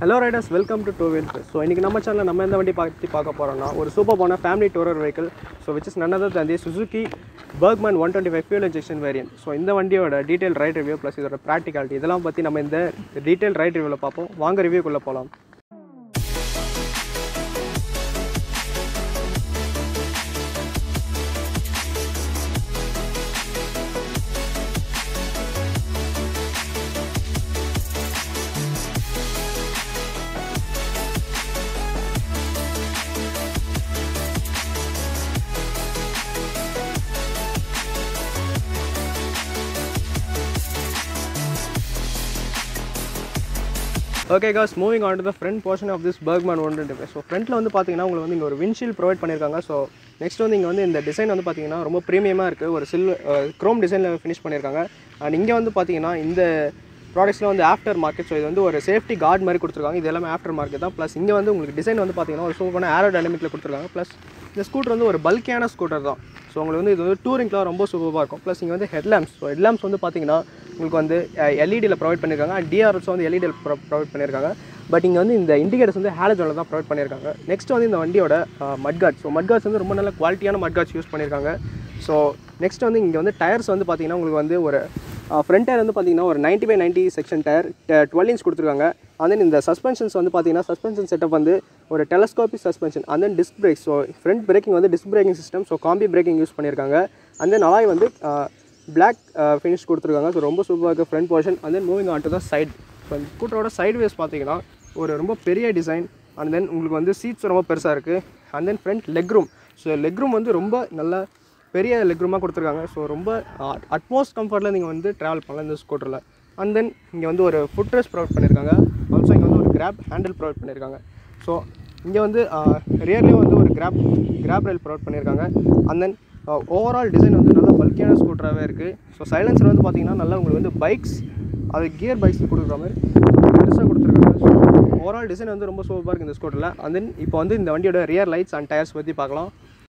hello riders welcome to two wheel so இன்றைக்கி நம்ம சேனலில் நம்ம எந்த வண்டி பற்றி பார்க்க போகிறோம்னா ஒரு சூப்பர் போன family tourer vehicle so which is another தந்தி Suzuki Burgman one twenty five fuel injection variant so இந்த வண்டியோட டீட்டெயில் ரைட் ரிவ்யூ ப்ளஸ் இதோட ப்ராக்டிகாலிட்டி இதெல்லாம் பற்றி நம்ம இந்த டீட்டெயில் ரைட் ரிவ்யூவில் பார்ப்போம் வாங்க ரிவ்யூக்குள்ளே போகலாம் okay cause moving on to the front portion of this Burgman one twenty five so ஃப்ரண்ட்டில் வந்து பார்த்தீங்கன்னா உங்களுக்கு வந்து இங்கே ஒரு விண்ட்ஷீல் ப்ரொவைட் பண்ணியிருக்காங்க ஸோ நெக்ஸ்ட் வந்து இங்கே வந்து இந்த டிசைன் வந்து பார்த்தீங்கன்னா ரொம்ப ப்ரீமியமாக இருக்குது ஒரு சில்வர் க்ரோம் டிசைனில் ஃபினிஷ் பண்ணியிருக்காங்க அண்ட் இங்கே வந்து பார்த்தீங்கன்னா இந்த ப்ராடக்ட்ஸில் வந்து ஆஃப்டர் மார்க்கெட் ஸோ இது வந்து ஒரு சேஃப்டி கார்டு மாதிரி கொடுத்துருக்காங்க இது எல்லாமே ஆஃப்டர் மார்க்கெட் தான் ப்ளஸ் இங்கே வந்து உங்களுக்கு டிசைன் வந்து பார்த்தீங்கன்னா ஒரு சூப்பரான ஏரோ டைனமிக்கில் கொடுத்துருக்காங்க ப்ளஸ் இந்த ஸ்கூட்டர் வந்து ஒரு பல்கியான ஸ்கூட்டர் தான் ஸோ உங்களுக்கு வந்து இது வந்து டூரிங்லாம் ரொம்ப சூப்பராக இருக்கும் ப்ளஸ் இங்கே வந்து ஹெட்லாம்ப்ஸ் ஸோ ஹெட்லாம்ப்ஸ் வந்து பார்த்தீங்கன்னா உங்களுக்கு வந்து எல்இடியில் ப்ரொவைட் பண்ணியிருக்காங்க டிஆர்எஸ் வந்து எல்இடியில் ப்ரொவைட் பண்ணியிருக்காங்க பட் இங்கே வந்து இந்த இண்டிகேட்டர்ஸ் வந்து ஹேலஜோனில் தான் ப்ரொவைட் பண்ணியிருக்காங்க நெக்ஸ்ட் வந்து இந்த வண்டியோட மட்கார்ட்ஸ் ஸோ மட்கார்ட்ஸ் வந்து ரொம்ப நல்ல குவாலிட்டியான மட்கார்ட்ஸ் யூஸ் பண்ணியிருக்காங்க ஸோ நெக்ஸ்ட் வந்து இங்கே வந்து டயர்ஸ் வந்து பார்த்தீங்கன்னா உங்களுக்கு வந்து ஒரு ஃப்ரண்ட் டயர் வந்து பார்த்தீங்கன்னா ஒரு ninety by ninety section tyre twelve inch கொடுத்துருக்காங்க and then இந்த சஸ்பென்ஷன்ஸ் வந்து பார்த்தீங்கன்னா சஸ்பென்ஷன் செட்டப் வந்து ஒரு telescopic suspension and then disc brake so front braking வந்து disc braking system so combi braking use பண்ணியிருக்காங்க and then அலாய் வந்து black finish கொடுத்துருக்காங்க ஸோ ரொம்ப சூப்பராக இருக்குது front portion and then moving on to the side so இந்த ஸ்கூட்டரோட side ways பார்த்தீங்கன்னா ஒரு ரொம்ப பெரிய டிசைன் அண்ட் தென் உங்களுக்கு வந்து சீட்ஸ் ரொம்ப பெருசாக இருக்குது and then front leg room so leg room வந்து ரொம்ப நல்ல பெரிய லெக் ரூமாக கொடுத்துருக்காங்க ஸோ ரொம்ப அட்மோஸ்ட் கம்ஃபர்ட்டில் நீங்கள் வந்து ட்ராவல் பண்ணலாம் இந்த ஸ்கூட்டரில் அண்ட் தென் இங்கே வந்து ஒரு ஃபுட் ரெஸ்ட் ப்ரொவைட் பண்ணியிருக்காங்க ஆல்சோ இங்கே வந்து ஒரு கிராப் ஹேண்டில் ப்ரொவைட் பண்ணியிருக்காங்க ஸோ இங்கே வந்து ரியர்லேயும் வந்து ஒரு கிராப் கிராப் ரயில் ப்ரொவைட் பண்ணியிருக்காங்க அண்ட் தென் ஓவரால் டிசைன் வந்து நல்ல பல்கியான ஸ்கூட்டராகவே இருக்குது ஸோ சைலன்சர் வந்து பார்த்தீங்கன்னா நல்லா உங்களுக்கு வந்து பைக்ஸ் அது கியர் பைக்ஸ் கொடுக்குற மாதிரி பெருசாக கொடுத்துருக்காங்க ஸோ ஓவரால் டிசைன் வந்து ரொம்ப சூப்பராக இருக்குது இந்த ஸ்கூட்டரில் அண்ட் தென் இப்போ வந்து இந்த வண்டியோட ரியர் லைட்ஸ் அண்ட் டயர்ஸ் பற்றி பார்க்கலாம்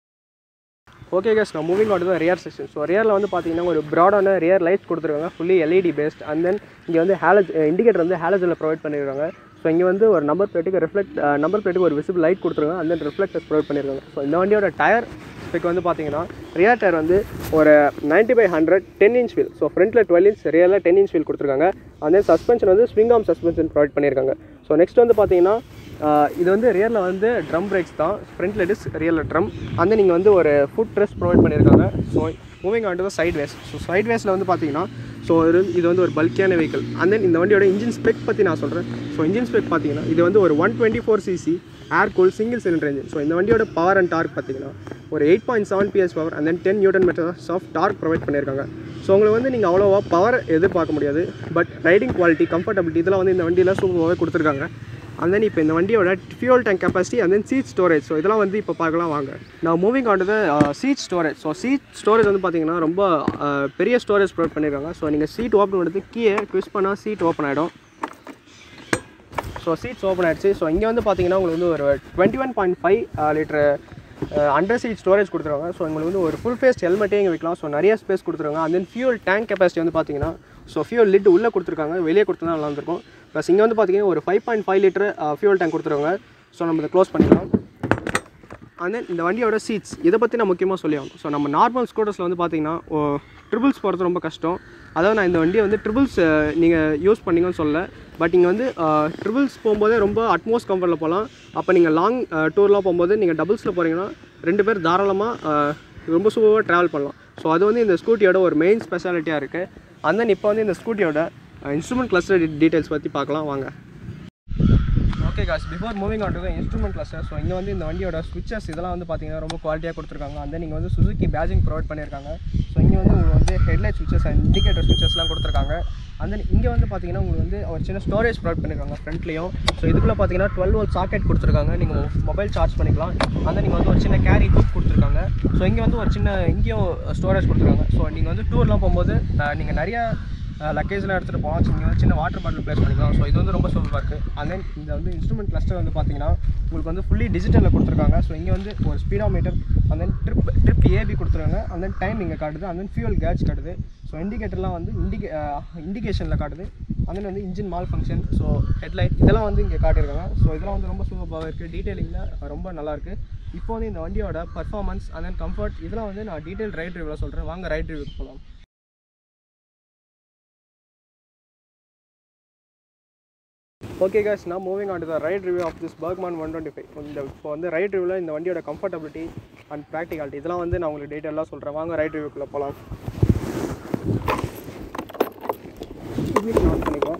ஓகே கேஸ் நான் moving on rear section so ரியரில் வந்து பார்த்தீங்கன்னா ஒரு ப்ராடான ரியர் லைட்ஸ் கொடுத்துருக்காங்க fully LED based and then இங்கே வந்து ஹேலஜ் இண்டிகேட்டர் வந்து ஹேலஜில் ப்ரொவைட் பண்ணியிருக்காங்க ஸோ இங்கே வந்து ஒரு நம்பர் பிளேட்டுக்கு ரிஃப்ளெக்ட் நம்பர் பிளேட்டுக்கு ஒரு விசிபிள் லைட் கொடுத்துருக்காங்க அண்ட் தென் ரிஃப்ளெக்டர்ஸ் ப்ரொவைட் பண்ணியிருக்காங்க ஸோ இந்த வண்டியோட டயர் ஸ்பெக் வந்து பார்த்தீங்கன்னா ரியர் டயர் வந்து ஒரு ninety by hundred ten inch wheel so ஃப்ரண்ட்டில் டுவெல் இன்ச் ரியரில் டென் இன்ச் வீல் கொடுத்துருக்காங்க அண்ட் தென் சஸ்பென்ஷன் வந்து ஸ்விங் ஆம் சஸ்பென்ஷன் ப்ரொவைட் பண்ணியிருக்காங்க ஸோ நெக்ஸ்ட் வந்து பார்த்தீங்கன்னா இது வந்து ரியரில் வந்து ட்ரம் பிரேக்ஸ் தான் ஃப்ரண்ட்டில் டிஸ் ரியரில் ட்ரம் அந்த நீங்கள் வந்து ஒரு ஃபுட் ட்ரெஸ் ப்ரொவைட் பண்ணியிருக்காங்க so moving on to the sideways so சைட் வேஸில் வந்து பார்த்தீங்கன்னா ஸோ இது இது வந்து ஒரு பல்கியான வெஹிக்கிள் அண்ட் தென் இந்த வண்டியோட இன்ஜின் ஸ்பெக் பற்றி நான் சொல்கிறேன் ஸோ இன்ஜின் ஸ்பெக் பார்த்தீங்கன்னா இது வந்து ஒரு one twenty four CC air cool single cylinder engine so இந்த வண்டியோட பவர் அண்ட் டார்க் பார்த்தீங்கன்னா ஒரு eight point seven PS power and then ten newton meter of torque provide பண்ணியிருக்காங்க ஸோ உங்களுக்கு வந்து நீங்கள் அவ்வளோவா பவர் எதிர்பார்க்க முடியாது பட் ரைடிங் குவாலிட்டி கம்ஃபர்டபிலிட்டி இதெல்லாம் வந்து இந்த வண்டியில் சூப்பராகவே கொடுத்துருக்காங்க அண்ட் தென் இப்போ இந்த வண்டியோட fuel tank capacity and then seat storage so இதெல்லாம் வந்து இப்போ பார்க்கலாம் வாங்க நான் moving on the seat storage so seat storage வந்து பார்த்தீங்கன்னா ரொம்ப uh, பெரிய ஸ்டோரேஜ் ப்ரொவைட் பண்ணியிருக்காங்க ஸோ நீங்கள் சீட் ஓப்பன் பண்ணுறது கீழே ட்விஸ்ட் பண்ணால் சீட் ஓப்பன் ஆகிடும் ஸோ சீட்ஸ் ஓப்பன் ஆயிடுச்சு ஸோ இங்கே வந்து பார்த்தீங்கன்னா உங்களுக்கு வந்து ஒரு twenty one point five litre under seat storage கொடுத்துருவாங்க ஸோ உங்களுக்கு வந்து ஒரு ஃபுல் ஃபேஸ்ட் ஹெல்மெட்டே இங்கே வைக்கலாம் ஸோ நிறைய ஸ்பேஸ் கொடுத்துருவாங்க and then fuel tank capacity வந்து பார்த்தீங்கன்னா ஸோ ஃபியூல் லிட் உள்ளே கொடுத்துருக்காங்க வெளியே கொடுத்தா நல்லா இருந்திருக்கும் ப்ளஸ் இங்கே வந்து பார்த்தீங்கன்னா ஒரு five point five litre fuel tank கொடுத்துருவாங்க ஸோ நம்ம இதை க்ளோஸ் பண்ணிக்கலாம் அண்ட் தென் இந்த வண்டியோட சீட்ஸ் இதை பற்றி நான் முக்கியமாக சொல்லி ஆகணும் ஸோ நம்ம நார்மல் ஸ்கூட்டர்ஸில் வந்து பார்த்தீங்கன்னா ட்ரிபிள்ஸ் போகிறது ரொம்ப கஷ்டம் அதாவது நான் இந்த வண்டியை வந்து ட்ரிபிள்ஸ் நீங்கள் யூஸ் பண்ணீங்கன்னு சொல்லல பட் இங்கே வந்து ட்ரிபிள்ஸ் போகும்போதே ரொம்ப அட்மோஸ்ட் கம்ஃபர்ட்டில் போகலாம் அப்போ நீங்கள் லாங் டூர்லாம் போகும்போது நீங்கள் டபுள்ஸில் போகிறீங்கன்னா ரெண்டு பேர் தாராளமாக ரொம்ப சூப்பராக ட்ராவல் பண்ணலாம் ஸோ அது வந்து இந்த ஸ்கூட்டியோட ஒரு மெயின் ஸ்பெஷாலிட்டியாக இருக்குது அண்ட் தென் இப்போ வந்து இந்த ஸ்கூட்டியோட இன்ஸ்ட்ருமெண்ட் கிளஸ்டர் டீட்டெயில்ஸ் பற்றி பார்க்கலாம் வாங்க okay cause before moving on to the instrument cluster so இங்கே வந்து இந்த வண்டியோட ஸ்விட்சஸ் இதெல்லாம் வந்து பார்த்தீங்கன்னா ரொம்ப குவாலிட்டியாக கொடுத்துருக்காங்க அந்த நீங்கள் வந்து சுசுக்கி பேஜிங் ப்ரொவைட் பண்ணியிருக்காங்க ஸோ இங்கே வந்து உங்களுக்கு வந்து ஹெட்லைட் ஸ்விட்சஸ் அண்ட் இண்டிகேட்டர் ஸ்விட்சஸ்லாம் கொடுத்துருக்காங்க அந்த இங்கே வந்து பார்த்தீங்கன்னா உங்களுக்கு வந்து ஒரு சின்ன ஸ்டோரேஜ் ப்ரொவைட் பண்ணியிருக்காங்க ஃப்ரண்ட்லேயும் ஸோ இதுக்குள்ளே பார்த்தீங்கன்னா டுவெல் வோல்ட் சாக்கெட் கொடுத்துருக்காங்க நீங்கள் மொபைல் சார்ஜ் பண்ணிக்கலாம் அந்த நீங்கள் வந்து ஒரு சின்ன கேரி தூக் கொடுத்துருக்காங்க ஸோ இங்கே வந்து ஒரு சின்ன இங்கேயும் ஸ்டோரேஜ் கொடுத்துருக்காங்க ஸோ நீங்கள் வந்து டூர்லாம் போகும்போது நீங்கள் நிறையா லக்கேஜ்லாம் எடுத்துகிட்டு போகலாம் இங்கே வந்து சின்ன வாட்டர் பாட்டில் ப்ளேஸ் பண்ணிக்கலாம் ஸோ இது வந்து ரொம்ப சூப்பராக இருக்குது அண்ட் தென் இந்த வந்து இன்ஸ்ட்ருமெண்ட் கிளஸ்டர் வந்து பார்த்தீங்கன்னா உங்களுக்கு வந்து ஃபுல்லி டிஜிட்டலில் கொடுத்துருக்காங்க ஸோ இங்கே வந்து ஒரு speedometer and then trip trip AB கொடுத்துருக்காங்க and then டைம் இங்கே காட்டுது and then ஃபியூல் கேட்ச் காட்டுது ஸோ இண்டிகேட்டர்லாம் வந்து இண்டிகே இண்டிகேஷனில் காட்டுது and then வந்து engine malfunction so headlight இதெல்லாம் வந்து இங்கே காட்டியிருக்காங்க ஸோ இதெல்லாம் வந்து ரொம்ப சூப்பராக இருக்குது டீட்டெயிலிங்கில் ரொம்ப நல்லா இருக்கு இப்போ வந்து இந்த வண்டியோட பர்ஃபார்மன்ஸ் and then கம்ஃபர்ட் இதெல்லாம் வந்து நான் டீட்டெயில் ரைட் ரிவ்யூவில் சொல்கிறேன் வாங்க ரைட் ரிவ்யூக்கு போகலாம் ஓகே guys நான் moving on to the ride review of this Burgman one twenty five இந்த இப்போ வந்து ரைட் ரிவ்யூவில் இந்த வண்டியோட கம்ஃபர்டபிலிட்டி அண்ட் ப்ராக்டிகாலிட்டி இதெல்லாம் வந்து நான் உங்களுக்கு டீட்டெயிலாக சொல்கிறேன் வாங்க ரைட் ரிவ்யூக்குள்ளே போகலாம் இக்னிஷன் ஆன் பண்ணிக்கலாம்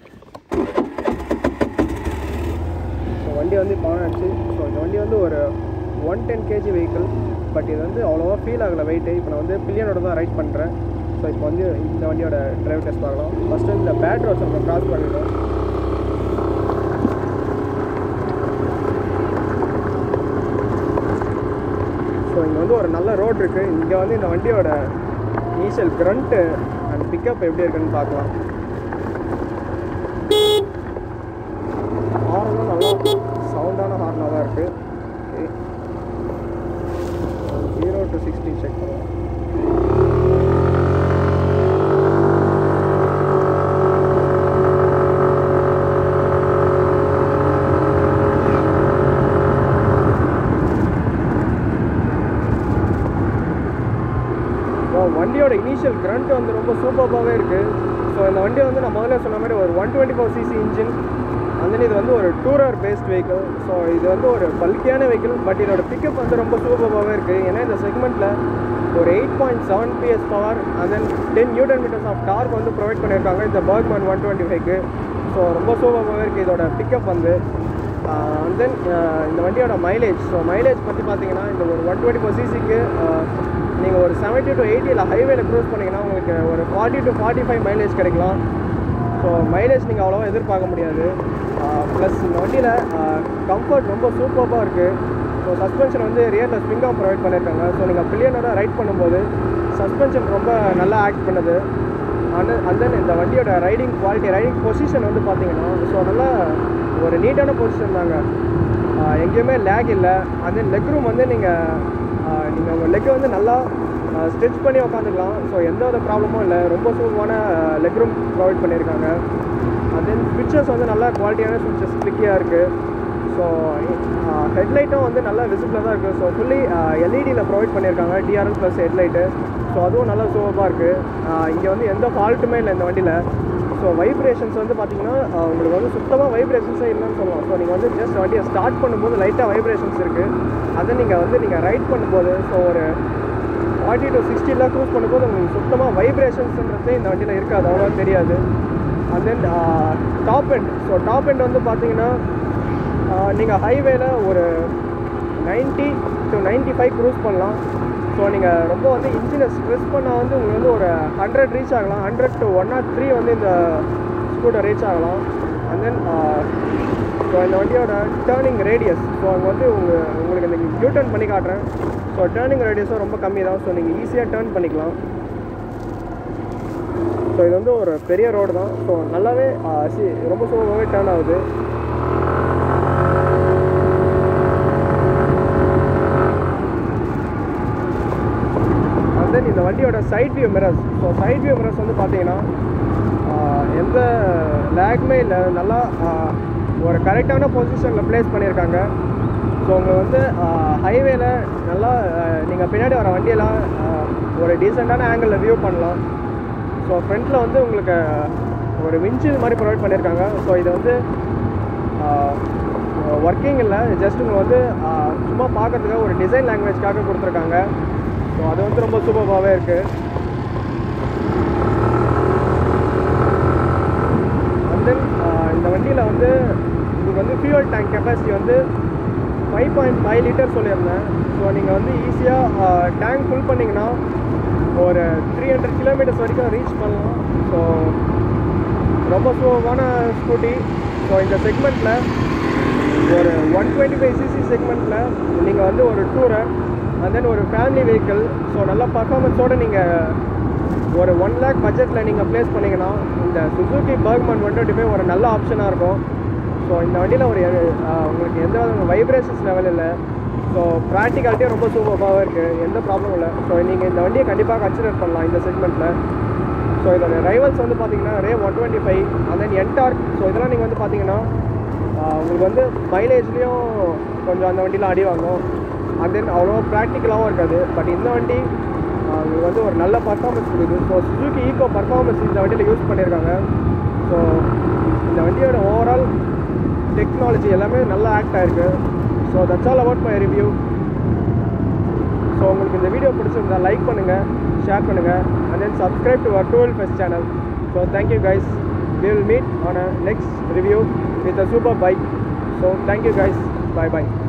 ஸோ வண்டி வந்து இப்போ ஆன் ஆச்சு ஸோ இந்த வண்டி வந்து ஒரு one ten KG vehicle but இது வந்து அவ்வளோவா ஃபீல் ஆகலை வெயிட்டு இப்போ நான் வந்து பில்லியனோட தான் ரைட் பண்ணுறேன் ஸோ இப்போ வந்து இந்த வண்டியோட டிரைவ் டெஸ்ட் பார்க்கலாம் ஃபஸ்ட்டு இந்த பேட் ரோட்ஸ் நம்ம கிராஸ் பண்ணிட்டோம் ஸோ இங்கே வந்து ஒரு நல்ல ரோட் இருக்குது இங்கே வந்து இந்த வண்டியோட இனிஷியல் கிரண்ட்டு அண்ட் பிக்கப் எப்படி இருக்குன்னு பார்க்கலாம் ஹார்னும் நல்லா சவுண்டான ஹார்னாக தான் இருக்குது ஜீரோ டு சிக்ஸ்டி செக் பண்ணலாம் ஸோ வண்டியோட இனிஷியல் கிரண்ட் வந்து ரொம்ப சூப்பராகவே இருக்குது ஸோ இந்த வண்டி வந்து நான் முதல்ல சொன்ன மாதிரி ஒரு one twenty four CC engine அந்த இது வந்து ஒரு டூரர் பேஸ்ட் வெஹிக்கிள் ஸோ இது வந்து ஒரு பல்கியான வெஹிக்கிள் பட் இதோட பிக்கப் வந்து ரொம்ப சூப்பராகவே இருக்குது ஏன்னா இந்த செக்மெண்ட்டில் ஒரு eight point seven PS power and then ten newton meters of torque வந்து ப்ரொவைட் பண்ணியிருக்காங்க இந்த பர்க்மேன் ஒன் டுவெண்ட்டி ஃபைவ்க்கு ஸோ ரொம்ப சூப்பராகவே இருக்குது இதோட பிக்கப் வந்து அண்ட் தென் இந்த வண்டியோட மைலேஜ் ஸோ மைலேஜ் பற்றி பார்த்தீங்கன்னா இந்த ஒரு ஒன் டுவெண்ட்டி ஃபோர் சிசிக்கு நீங்கள் ஒரு செவன்ட்டி டு எயிட்டியில் ஹைவேல க்ரூஸ் பண்ணிங்கன்னா உங்களுக்கு ஒரு forty to forty five mileage கிடைக்கலாம் ஸோ மைலேஜ் நீங்கள் அவ்வளோவா எதிர்பார்க்க முடியாது ப்ளஸ் இந்த வண்டியில் கம்ஃபர்ட் ரொம்ப சூப்பராக இருக்குது ஸோ சஸ்பென்ஷன் வந்து ரியரில் ஸ்ப்ரிங்காக ப்ரொவைட் பண்ணியிருக்காங்க ஸோ நீங்கள் பில்லியனோட ரைட் பண்ணும்போது சஸ்பென்ஷன் ரொம்ப நல்லா ஆக்ட் பண்ணுது அண்ட் அண்ட் தென் இந்த வண்டியோட ரைடிங் குவாலிட்டி ரைடிங் பொசிஷன் வந்து பார்த்தீங்கன்னா ஸோ நல்லா ஒரு நீட்டான பொசிஷன் தாங்க ஆஹ் எங்கேயுமே லேக் இல்லை அண்ட் தென் லெக் ரூம் வந்து நீங்கள் நீங்கள் உங்கள் லெக்கை வந்து நல்லா ஸ்ட்ரெச் பண்ணி உட்காந்துக்கலாம் ஸோ எந்த வித ப்ராப்ளமும் இல்லை ரொம்ப சூப்பரான லெக் ரூம் ப்ரொவைட் பண்ணியிருக்காங்க அண்ட் தென் ஸ்விட்சஸ் வந்து நல்லா குவாலிட்டியான ஸ்விட்சஸ் கிளிக்கியாக இருக்குது ஸோ ஹெட்லைட்டும் வந்து நல்லா விசிபிளாக தான் இருக்குது ஸோ ஃபுல்லி எல்இடியில் ப்ரொவைட் பண்ணியிருக்காங்க டிஆர்எல் ப்ளஸ் ஹெட்லைட்டு ஸோ அதுவும் நல்லா சூப்பராக இருக்குது இங்கே வந்து எந்த ஃபால்ட்டுமே இல்லை இந்த வண்டியில் ஸோ வைப்ரேஷன்ஸ் வந்து பார்த்தீங்கன்னா ஆஹ் உங்களுக்கு வந்து சுத்தமாக வைப்ரேஷன்ஸே இல்லைன்னு சொல்லலாம் ஸோ நீங்கள் வந்து ஜஸ்ட் வண்டியை ஸ்டார்ட் பண்ணும்போது லைட்டாக வைப்ரேஷன்ஸ் இருக்குது அதை நீங்கள் வந்து நீங்கள் ரைட் பண்ணும்போது ஸோ ஒரு ஃபார்ட்டி டு சிக்ஸ்டியில் க்ரூஸ் பண்ணும்போது உங்களுக்கு சுத்தமாக வைப்ரேஷன்ஸ்ன்றதே இந்த வண்டியில் இருக்காது அவ்வளோவா தெரியாது and then top end so top end வந்து பார்த்தீங்கன்னா நீங்கள் ஹைவேல ஒரு 90 டு 95 ஃபைவ் க்ரூஸ் பண்ணலாம் ஸோ நீங்கள் ரொம்ப வந்து இன்ஜினை ஸ்ட்ரெஸ் பண்ணால் வந்து உங்களுக்கு வந்து ஒரு ஹண்ட்ரட் ரீச் ஆகலாம் hundred to one nought three வந்து இந்த ஸ்கூட்டர் ரீச் ஆகலாம் அண்ட் தென் ஸோ இந்த வண்டியோட டேர்னிங் ரேடியஸ் ஸோ அங்கே வந்து உங்கள் உங்களுக்கு இந்த யூ டர்ன் பண்ணி காட்டுறேன் ஸோ டேர்னிங் ரேடியஸும் ரொம்ப கம்மி தான் ஸோ நீங்கள் ஈஸியாக டேர்ன் பண்ணிக்கலாம் ஸோ இது வந்து ஒரு பெரிய ரோடு தான் ஸோ நல்லாவே ஆஹ் சி- ரொம்ப சுலபமாகவே டேர்ன் ஆகுது அண்ட் தென் இந்த வண்டியோட side view mirrors so side view mirrors வந்து பார்த்தீங்கன்னா ஆஹ் எந்த லேக்மே இல்லை நல்லா ஆஹ் ஒரு கரெக்டான பொசிஷனில் ப்ளேஸ் பண்ணியிருக்காங்க ஸோ உங்களுக்கு வந்து ஹைவேல நல்லா நீங்கள் பின்னாடி வர வண்டியெல்லாம் ஆஹ் ஒரு டீசெண்டான ஆங்கிளில் வியூ பண்ணலாம் ஸோ ஃப்ரண்ட்டில் வந்து உங்களுக்கு ஒரு விண்ட்ஷீல்ட் மாதிரி ப்ரொவைட் பண்ணியிருக்காங்க ஸோ இது வந்து ஒர்க்கிங் இல்லை ஜஸ்ட் உங்களுக்கு வந்து ஆஹ் சும்மா பார்க்கறதுக்கு ஒரு டிசைன் லாங்குவேஜ்க்காக கொடுத்துருக்காங்க ஸோ அது வந்து ரொம்ப சூப்பராகவே இருக்குது அண்ட் தென் இந்த வண்டியில் வந்து இதுக்கு வந்து ஃபியூவல் டேங்க் கெப்பாசிட்டி வந்து ஃபைவ் பாயிண்ட் ஃபைவ் லிட்டர் சொல்லியிருந்தேன் ஸோ நீங்கள் வந்து ஈஸியாக டேங்க் ஃபுல் பண்ணிங்கன்னா ஒரு த்ரீ ஹண்ட்ரட் கிலோமீட்டர்ஸ் வரைக்கும் ரீச் பண்ணலாம் ஸோ ரொம்ப சுலபமான ஸ்கூட்டி ஸோ இந்த செக்மெண்ட்டில் ஒரு ஒன் டுவெண்ட்டி ஃபைவ் சிசி செக்மெண்ட்டில் நீங்கள் வந்து ஒரு டூரை அண்ட் தென் ஒரு ஃபேமிலி வெஹிக்கிள் ஸோ நல்ல பர்ஃபார்மன்ஸோடு நீங்கள் ஒரு ஒன் லேக் பட்ஜெட்டில் நீங்கள் ப்ளேஸ் பண்ணிங்கன்னா இந்த Suzuki Burgman one twenty five ஒரு நல்ல ஆப்ஷனாக இருக்கும் ஸோ இந்த வண்டியில் ஒரு ஆஹ், உங்களுக்கு எந்த வித வைப்ரேஷன்ஸ் லெவல் இல்லை ஸோ ப்ராக்டிகாலிட்டியும் ரொம்ப சூப்பராக இருக்குது எந்த ப்ராப்ளமும் இல்லை ஸோ நீங்கள் இந்த வண்டியை கண்டிப்பாக கன்சிடர் பண்ணலாம் இந்த செக்மெண்ட்டில் ஸோ இதோட ரைவல்ஸ் வந்து பார்த்தீங்கன்னா Ray one twenty five and then Ntorq so இதெல்லாம் நீங்கள் வந்து பார்த்தீங்கன்னா ஆஹ், உங்களுக்கு வந்து மைலேஜ்லேயும் கொஞ்சம் அந்த வண்டியில் அடி வாங்கும் அண்ட் தென் அவ்வளோ ப்ராக்டிக்கலாகவும் இருக்காது பட் இந்த வண்டி ஆஹ், உங்களுக்கு வந்து ஒரு நல்ல பர்ஃபார்மன்ஸ் கொடுக்குது ஸோ சுசுகி ஈகோ பர்ஃபார்மன்ஸ் இந்த வண்டியில் யூஸ் பண்ணியிருக்காங்க ஸோ இந்த வண்டியோட ஓவரால் டெக்னாலஜி எல்லாமே நல்லா ஆக்ட் ஆயிருக்கு so that's all about my review so உங்களுக்கு இந்த வீடியோ பிடிச்சிருந்தா லைக் பண்ணுங்கள் ஷேர் பண்ணுங்கள் and then subscribe to our twelve fest channel so thank you guys we will meet on a next review with a super bike so thank you guys bye bye